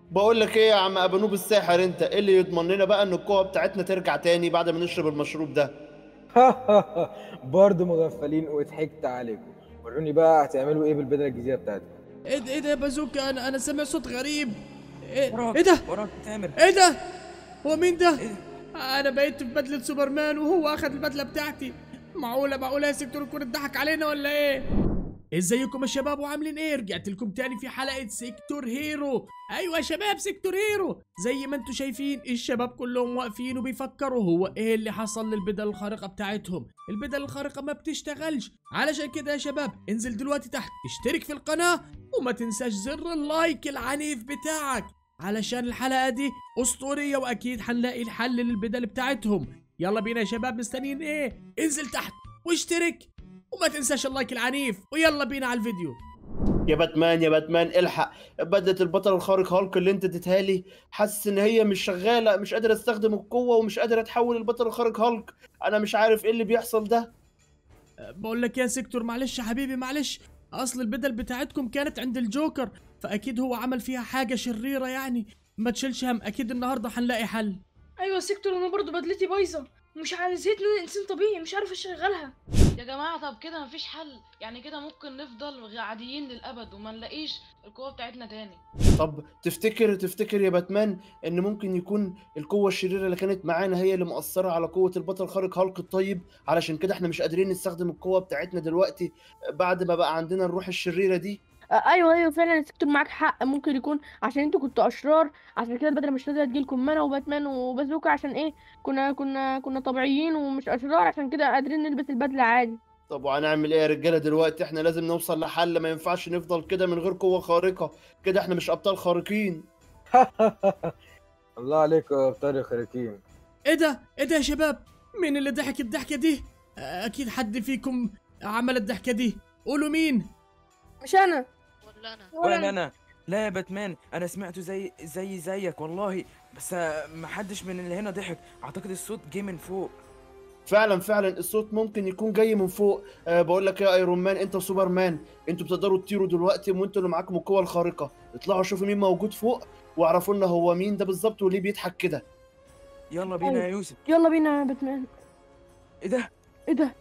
بقول لك ايه يا عم ابانوب الساحر انت ايه اللي يضمن لنا بقى ان القوه بتاعتنا ترجع تاني بعد ما نشرب المشروب ده برضه مغفلين وضحكت عليكم وروني بقى هتعملوا ايه بالبدله الجديده بتاعتكم ايه ده ايه ده يا بازوكا انا انا سامع صوت غريب ايه, وراك إيه ده وراك تامر ايه ده هو مين ده إيه؟ انا بقيت في بدله سوبرمان وهو اخذ البدله بتاعتي معقوله معقوله يا سيكتور يكون اتضحك علينا ولا ايه ازيكم يا شباب وعاملين ايه رجعت لكم تاني في حلقه سيكتور هيرو ايوه يا شباب سيكتور هيرو زي ما انتم شايفين الشباب كلهم واقفين وبيفكروا هو ايه اللي حصل للبدل الخارقه بتاعتهم البدل الخارقه ما بتشتغلش علشان كده يا شباب انزل دلوقتي تحت اشترك في القناه وما تنساش زر اللايك العنيف بتاعك علشان الحلقه دي اسطوريه واكيد هنلاقي الحل للبدل بتاعتهم يلا بينا يا شباب مستنيين ايه انزل تحت واشترك وما تنساش اللايك العنيف ويلا بينا على الفيديو يا باتمان يا باتمان الحق بدله البطل الخارق هالك اللي انت اديتها لي حاسس ان هي مش شغاله مش قادر استخدم القوه ومش قادر اتحول البطل الخارق هالك انا مش عارف ايه اللي بيحصل ده بقول لك يا سيكتور معلش يا حبيبي معلش اصل البدل بتاعتكم كانت عند الجوكر فاكيد هو عمل فيها حاجه شريره يعني ما تشيلش هم اكيد النهارده هنلاقي حل ايوه سيكتور انا برضو بدلتي بايظه مش عارف زهقت ان انا انسان طبيعي مش عارف اشغلها يا جماعة طب كده مفيش حل يعني كده ممكن نفضل عاديين للأبد وما نلاقيش القوة بتاعتنا تاني طب تفتكر تفتكر يا باتمان ان ممكن يكون القوه الشريره اللي كانت معانا هي اللي مؤثره على قوه البطل الخارق هالك الطيب علشان كده احنا مش قادرين نستخدم القوه بتاعتنا دلوقتي بعد ما بقى عندنا الروح الشريره دي آه، ايوه ايوه فعلا يا سيكتور معاك حق ممكن يكون عشان انتوا كنتوا اشرار عشان كده البدله مش راضيه تجيلكم انا وباتمان وبازوكا عشان ايه كنا كنا كنا طبيعيين ومش اشرار عشان كده قادرين نلبس البدله عادي طب وهنعمل ايه يا رجاله دلوقتي احنا لازم نوصل لحل ما ينفعش نفضل كده من غير قوه خارقه كده احنا مش ابطال خارقين الله عليكم يا ابطال الخارقين ايه ده ايه ده يا شباب مين اللي ضحك الضحكه دي اكيد حد فيكم عمل الضحكه دي قولوا مين مش انا ولا أنا ولا انا لا يا باتمان انا سمعته زي زي زيك والله بس آه، محدش من اللي هنا ضحك اعتقد الصوت جه من فوق فعلا فعلا الصوت ممكن يكون جاي من فوق أه بقول لك يا ايرون مان انت وسوبر مان انتوا بتقدروا تطيروا دلوقتي وانتوا اللي معاكم القوه الخارقه اطلعوا شوفوا مين موجود فوق واعرفوا لنا هو مين ده بالظبط وليه بيضحك كده يلا بينا يا يوسف يلا بينا يا باتمان ايه ده ايه ده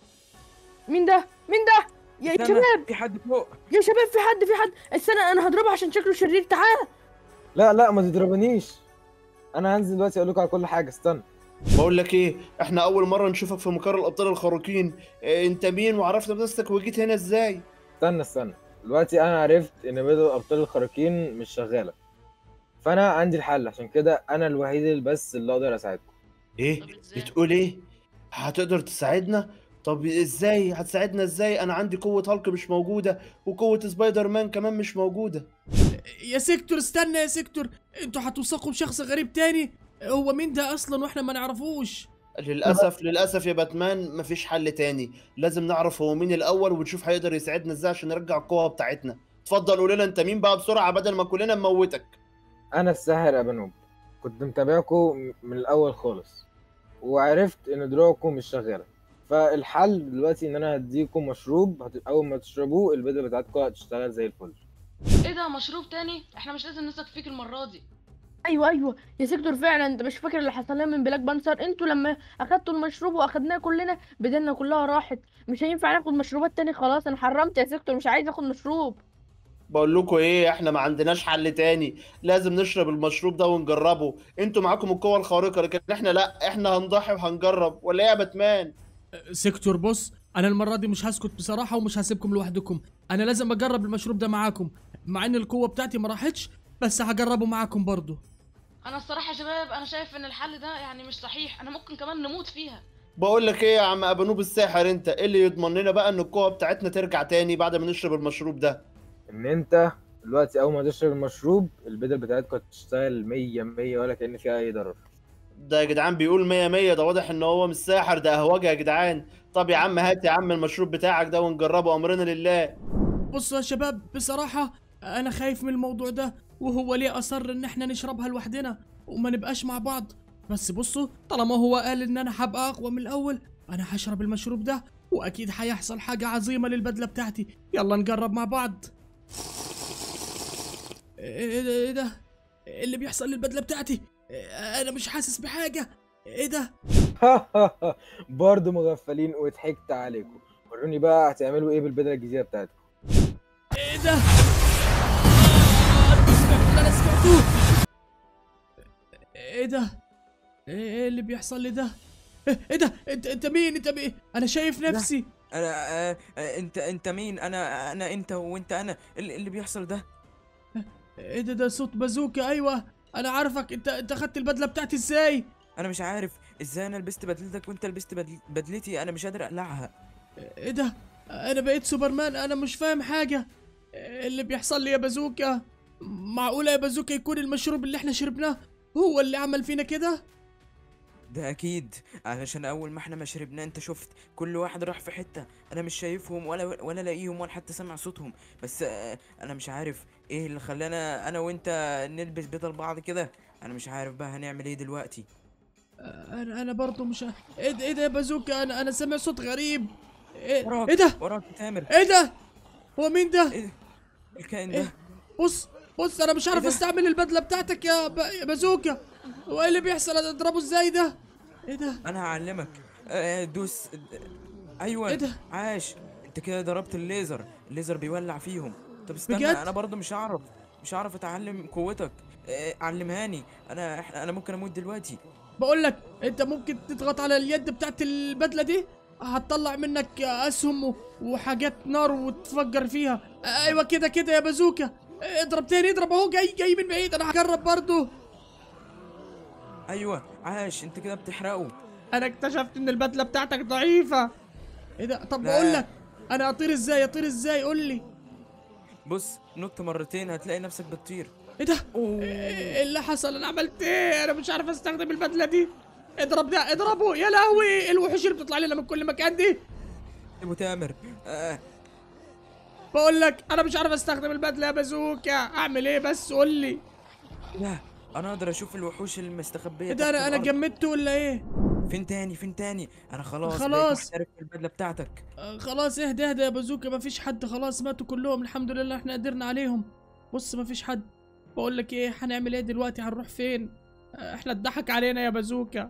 مين ده مين ده يا استنى، شباب في حد فوق يا شباب في حد في حد استنى انا هضربه عشان شكله شرير تعال لا لا ما تضربنيش انا هنزل دلوقتي اقول لكم على كل حاجه استنى بقول لك ايه احنا اول مره نشوفك في مقر الابطال الخارقين اه انت مين وعرفت بنفسك وجيت هنا ازاي استنى استنى دلوقتي انا عرفت ان بدل الابطال الخارقين مش شغاله فانا عندي الحل عشان كده انا الوحيد اللي بس اللي اقدر اساعدكم ايه طب إزاي؟ بتقول ايه هتقدر تساعدنا طب ازاي هتساعدنا ازاي انا عندي قوه هالك مش موجوده وقوه سبايدر مان كمان مش موجوده يا سيكتور استنى يا سيكتور انتوا هتوثقوا بشخص غريب تاني هو مين ده اصلا واحنا ما نعرفوش للاسف للاسف يا باتمان مفيش حل تاني لازم نعرف هو مين الاول ونشوف هيقدر يساعدنا ازاي عشان نرجع القوه بتاعتنا اتفضل قول لنا انت مين بقى بسرعه بدل ما كلنا نموتك انا الساحر ابانوب كنت متابعكم من الاول خالص وعرفت ان دروعكم مش شغاله فالحل دلوقتي ان انا هديكم مشروب هت... اول ما تشربوه البيضه بتاعتكم هتشتغل زي الفل ايه ده مشروب تاني احنا مش لازم نثق فيك المرة دي ايوه ايوه يا سيكتور فعلا انت مش فاكر اللي حصل لنا من بلاك بانثر انتوا لما اخدتوا المشروب واخدناه كلنا بدلنا كلها راحت مش هينفع ناخد مشروبات تاني خلاص انا حرمت يا سيكتور مش عايز اخد مشروب بقول لكم ايه احنا ما عندناش حل تاني لازم نشرب المشروب ده ونجربه انتوا معاكم القوه الخارقه لكن احنا لا احنا هنضحي وهنجرب ولا ايه يا باتمان سيكتور بص انا المره دي مش هسكت بصراحه ومش هسيبكم لوحدكم انا لازم اجرب المشروب ده معاكم مع ان القوه بتاعتي ما راحتش بس هجربه معاكم برضو انا الصراحة يا شباب انا شايف ان الحل ده يعني مش صحيح انا ممكن كمان نموت فيها بقول لك ايه يا عم ابانوب الساحر انت ايه اللي يضمن لنا بقى ان القوه بتاعتنا ترجع تاني بعد ما نشرب المشروب ده ان انت دلوقتي اول ما تشرب المشروب البيضه بتاعتكم هتشتغل 100 100 ولا كان فيها اي ضرر ده يا جدعان بيقول مية مية ده واضح ان هو مش ساحر ده اهواجه يا جدعان طب يا عم هات يا عم المشروب بتاعك ده ونجربه امرنا لله بصوا يا شباب بصراحه انا خايف من الموضوع ده وهو ليه اصر ان احنا نشربها لوحدنا وما نبقاش مع بعض بس بصوا طالما هو قال ان انا هبقى اقوى من الاول انا هشرب المشروب ده واكيد هيحصل حاجه عظيمه للبدله بتاعتي يلا نجرب مع بعض ايه ده ايه ده إيه اللي بيحصل للبدله بتاعتي إيه، انا مش حاسس بحاجه ايه ده برضه مغفلين وضحكت عليكم وروني بقى هتعملوا ايه بالبدله الجديده بتاعتكم ايه ده آه، سمعت اللي انا سمعته ايه ده ايه إيه اللي بيحصل لي ده ايه إيه ده انت انت مين انت مين انا شايف نفسي انا آه آه انت انت مين انا انا انت وانت انا اللي اللي بيحصل ده ايه ده ده صوت بازوكا ايوه انا عارفك انت انت خدت البدله بتاعتي ازاي انا مش عارف ازاي انا لبست بدلتك وانت لبست بدل... بدلتي انا مش قادر اقلعها ايه ده انا بقيت سوبرمان انا مش فاهم حاجه إيه اللي بيحصل لي يا بازوكا معقوله يا بازوكا يكون المشروب اللي احنا شربناه هو اللي عمل فينا كده ده اكيد علشان اول ما احنا ما شربنا انت شفت كل واحد راح في حته انا مش شايفهم ولا ولا لاقيهم ولا حتى سامع صوتهم بس آه، انا مش عارف ايه اللي خلانا انا وانت نلبس بدل بعض كده انا مش عارف بقى هنعمل ايه دلوقتي انا انا برضه مش ع- ايه ده ايه ده يا بازوكا انا انا سامع صوت غريب ايه, وراك إيه ده وراك يا تامر ايه ده هو مين ده ايه الكائن إيه؟ ده بص بص انا مش عارف ده؟ استعمل البدله بتاعتك يا, ب... يا بازوكا هو ايه اللي بيحصل أنا اضربه ازاي ده ايه ده انا هعلمك آه، دوس ايوه إيه ده؟ عاش انت كده ضربت الليزر الليزر بيولع فيهم طب استنى بجد؟ انا برضه مش هعرف مش هعرف اتعلم قوتك آه، علمهاني انا إحنا- انا ممكن اموت دلوقتي بقول لك انت ممكن تضغط على اليد بتاعت البدله دي هتطلع منك اسهم و- وحاجات نار وتفجر فيها ايوه كده كده يا بازوكا اضرب تاني اضرب اهو جاي جاي من بعيد انا هجرب برضه ايوه عاش انت كده بتحرقه انا اكتشفت ان البدله بتاعتك ضعيفه ايه ده طب لا. بقول لك انا اطير ازاي اطير ازاي قول لي بص نط مرتين هتلاقي نفسك بتطير ايه ده أوه. ايه اللي حصل انا عملت ايه انا مش عارف استخدم البدله دي اضرب ده اضربه يا لهوي إيه الوحوش اللي بتطلع لنا من كل مكان دي ابو تامر آه. بقول لك انا مش عارف استخدم البدله يا بازوكا اعمل ايه بس قول لي لا انا اقدر اشوف الوحوش المستخبيه ايه ده تحت انا انا الأرض. جمدته ولا ايه فين تاني فين تاني انا خلاص بقيت خلاص. محترف في البدله بتاعتك آه خلاص اهدى اهدى يا بازوكا مفيش حد خلاص ماتوا كلهم الحمد لله احنا قدرنا عليهم بص مفيش حد بقول لك ايه هنعمل ايه دلوقتي هنروح فين آه احنا اتضحك علينا يا بازوكا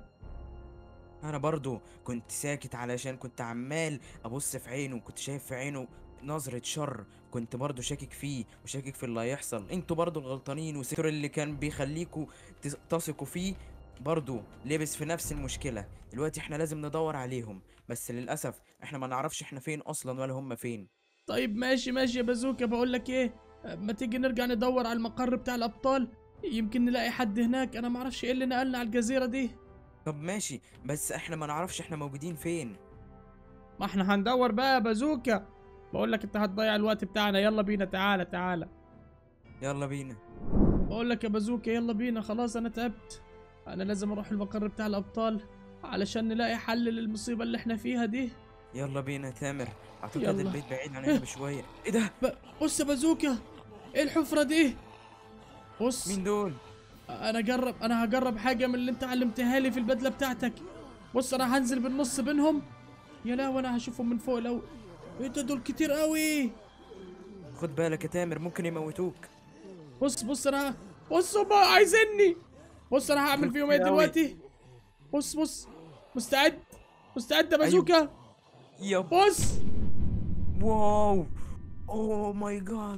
انا برضو كنت ساكت علشان كنت عمال ابص في عينه كنت شايف في عينه نظرة شر كنت برضو شاكك فيه وشاكك في اللي هيحصل انتوا برضو الغلطانين والسكر اللي كان بيخليكوا تس- تثقوا فيه برضو لبس في نفس المشكلة دلوقتي احنا لازم ندور عليهم بس للأسف احنا ما نعرفش احنا فين اصلا ولا هم فين طيب ماشي ماشي يا بازوكا بقول لك ايه آه، ما تيجي نرجع ندور على المقر بتاع الابطال يمكن نلاقي حد هناك انا معرفش ايه اللي نقلنا على الجزيره دي طب ماشي بس احنا ما نعرفش احنا موجودين فين ما احنا هندور بقى يا بازوكا بقول لك انت هتضيع الوقت بتاعنا يلا بينا تعالى تعالى يلا بينا بقول لك يا بازوكا يلا بينا خلاص انا تعبت انا لازم اروح المقر بتاع الابطال علشان نلاقي حل للمصيبه اللي احنا فيها دي يلا بينا يا تامر اعتقد يلا. البيت بعيد عننا بشوية ايه ده ب... بص يا بازوكا ايه الحفره دي بص مين دول انا اجرب انا هجرب حاجه من اللي انت علمتها لي في البدله بتاعتك بص انا هنزل بالنص بينهم يا لا وانا هشوفهم من فوق الاول ايه ده دول كتير قوي خد بالك يا تامر ممكن يموتوك بص بص انا بص هم عايزيني بص انا هعمل فيهم ايه كتير أوي. دلوقتي بص بص مستعد مستعد يا بازوكا يب بص واو اوه ماي جاد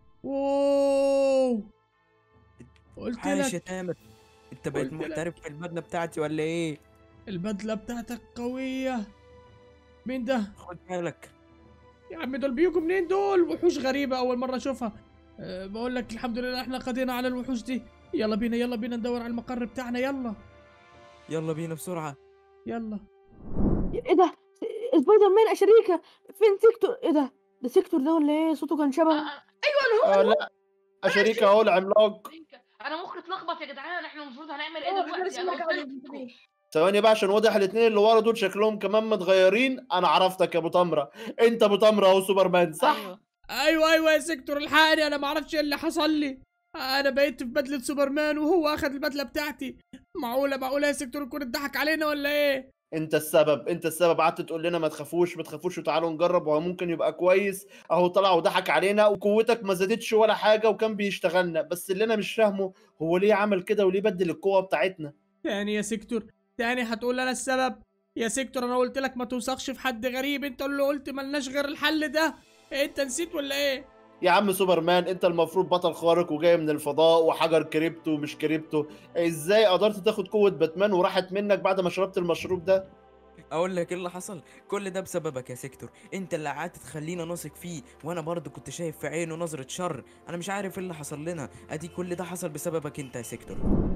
واو قلت عايش يا لك تامر انت بقيت قلت لك. محترف في البدله بتاعتي ولا ايه البدله بتاعتك قويه مين ده خد بالك يا عم دول بيجوا منين دول وحوش غريبة أول مرة أشوفها أه بقول لك الحمد لله احنا قضينا على الوحوش دي يلا بينا يلا بينا ندور على المقر بتاعنا يلا يلا بينا بسرعه يلا ايه ده سبايدر مان اشريكه فين سيكتور ايه ده ده سيكتور ده ولا ايه صوته كان شبه ايوه آه لا شريك اهو العملاق انا مخي اتلخبط يا جدعان احنا المفروض هنعمل ايه انا دلوقتي لسه انا ما قلت قاعد لكم. ثواني بقى عشان واضح الاثنين اللي ورا دول شكلهم كمان متغيرين انا عرفتك يا ابو تمره انت ابو تمره اهو سوبرمان صح أيوة. أيوة أيوة يا سيكتور الحقني أنا معرفش إيه اللي حصل لي أنا بقيت في بدلة سوبرمان وهو أخد البدلة بتاعتي معقولة معقولة يا سيكتور يكون اتضحك علينا ولا إيه؟ انت السبب انت السبب قعدت تقول لنا ما تخافوش ما تخافوش وتعالوا نجرب وهو ممكن يبقى كويس اهو طلع وضحك علينا وقوتك ما زادتش ولا حاجه وكان بيشتغلنا بس اللي انا مش فاهمه هو ليه عمل كده وليه بدل القوه بتاعتنا تاني يا سيكتور تاني هتقول انا السبب يا سيكتور انا قلت لك ما توثقش في حد غريب انت اللي قلت ملناش غير الحل ده انت نسيت ولا ايه يا عم سوبرمان انت المفروض بطل خارق وجاي من الفضاء وحجر كريبتو مش كريبتو ازاي قدرت تاخد قوه باتمان وراحت منك بعد ما شربت المشروب ده اقول لك ايه اللي حصل كل ده بسببك يا سيكتور انت اللي قعدت تخلينا نثق فيه وانا برضو كنت شايف في عينه نظرة شر انا مش عارف ايه اللي حصل لنا ادي كل ده حصل بسببك انت يا سيكتور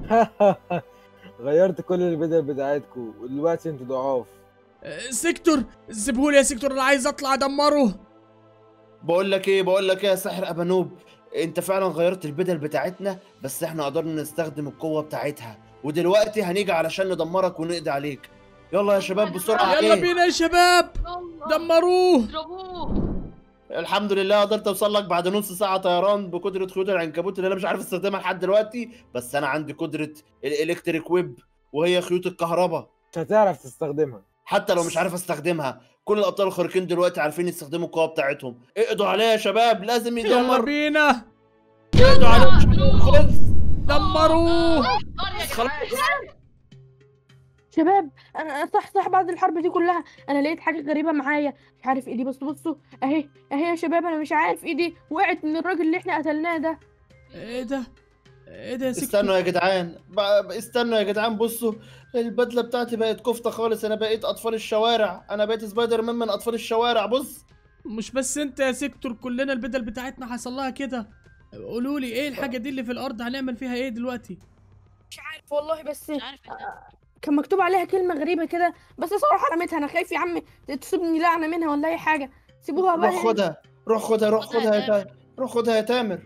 غيرت كل البدل بتاعتكم ودلوقتي انتوا ضعاف اه، سيكتور سيبهولي يا سيكتور انا عايز اطلع ادمره بقول لك ايه بقول لك ايه يا ساحر ابانوب انت فعلا غيرت البدل بتاعتنا بس احنا قدرنا نستخدم القوه بتاعتها ودلوقتي هنيجي علشان ندمرك ونقضي عليك يلا يا شباب بسرعه يلا ايه بينا يا شباب يلا دمروه اضربوه الحمد لله قدرت اوصل لك بعد نص ساعه طيران بقدره خيوط العنكبوت اللي انا مش عارف استخدمها لحد دلوقتي بس انا عندي قدره الالكتريك ويب وهي خيوط الكهرباء مش هتعرف تستخدمها حتى لو مش عارف استخدمها كل الابطال الخارقين دلوقتي عارفين يستخدموا القوه بتاعتهم اقضوا عليها يا شباب لازم يلا يدمر بينا اقضوا عليها خلص دمروه نار يا خلاص. جدعان شباب انا صح صح بعد الحرب دي كلها انا لقيت حاجه غريبه معايا مش عارف ايه دي بس بصوا اهي اهي يا شباب انا مش عارف ايه دي وقعت من الراجل اللي احنا قتلناه ده ايه ده ايه ده يا سيكتور استنوا يا جدعان ب- استنوا يا جدعان بصوا البدله بتاعتي بقت كفته خالص انا بقيت اطفال الشوارع انا بقيت سبايدر مان من اطفال الشوارع بص مش بس انت يا سيكتور كلنا البدل بتاعتنا حصل لها كده قولوا لي ايه الحاجه دي اللي في الارض هنعمل فيها ايه دلوقتي مش عارف والله بس مش عارف انت كان مكتوب عليها كلمه غريبه كده بس صراحه رميتها انا خايف يا عم تصيبني لعنه منها ولا اي حاجه سيبوها بقى روح خدها روح خدها روح خدها خدها يا يا تامر روح خدها يا تامر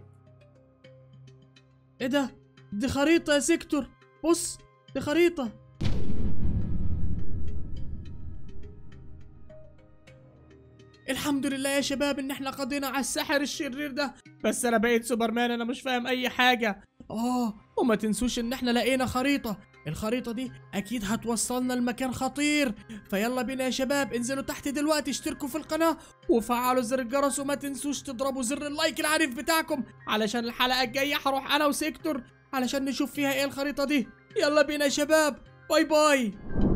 ايه ده دي خريطه يا سيكتور بص دي خريطه الحمد لله يا شباب ان احنا قضينا على الساحر الشرير ده بس انا بقيت سوبرمان انا مش فاهم اي حاجه اه وما تنسوش ان احنا لقينا خريطه الخريطه دي اكيد هتوصلنا لمكان خطير فيلا بينا يا شباب انزلوا تحت دلوقتي اشتركوا في القناه وفعلوا زر الجرس وما تنسوش تضربوا زر اللايك العنيف بتاعكم علشان الحلقه الجايه هروح انا وسيكتور علشان نشوف فيها ايه الخريطه دي يلا بينا يا شباب باي باي